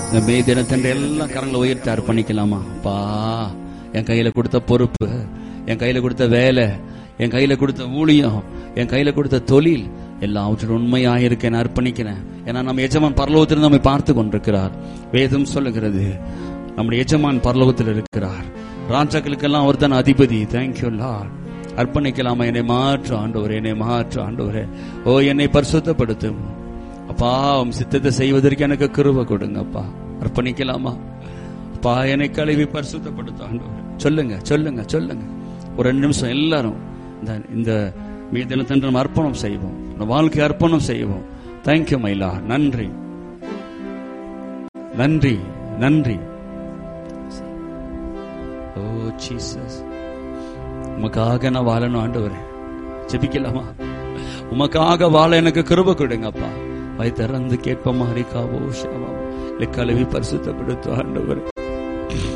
இந்த மே தினத்தன்று எல்லாம் கரங்களை உயர்த்தி அர்ப்பணிக்கலாமா பா என் கையில கொடுத்த பொறுப்பு என் கையில கொடுத்த வேலை என் கையில கொடுத்த ஊழியம் என் கையில கொடுத்த தொழில் எல்லாவற்றிலும் உண்மையாக இருக்கேன் அர்ப்பணிக்கிறேன் ஏன்னா நம்ம எஜமான் பரலோகத்தில் நம்மை பார்த்து கொண்டிருக்கிறார் வேதம் சொல்லுகிறது நம்முடைய எஜமான் பரலோகத்தில் இருக்கிறார் ராஜாக்களுக்கெல்லாம் அவர் தான் அதிபதி தேங்க்யூ லார்ட் அர்ப்பணிக்கலாமா என்னை மாற்று ஆண்டவரே என்னை மாற்று ஆண்டவரே ஓ என்னை பரிசுத்தப்படுத்தும் அப்பா உம் சித்தத்தை செய்வதற்கு எனக்கு கிருப கொடுங்க அப்பா அர்ப்பணிக்கலாமா அப்பா என்னை கழுவி பரிசுத்தப்படுத்த ஆண்டவரே சொல்லுங்க சொல்லுங்க சொல்லுங்க ஒரு ரெண்டு நிமிஷம் எல்லாரும் இந்த இந்த மீதினத்தன்று நம்ம அர்ப்பணம் செய்வோம் நம்ம வாழ்க்கை அர்ப்பணம் செய்வோம் தேங்க்யூ மைலா நன்றி நன்றி நன்றி ஓ ஜீசஸ் உமக்காக நான் வாழணும் ஆண்டவரே ஜெபிக்கலாமா உமக்காக வாழ எனக்கு கிருப கொடுங்கப்பா வயிற்றிறந்து கேட்ப மாதிரி காவோ ஷாவா கழுவி பரிசுத்தப்படுத்து ஆண்டவரே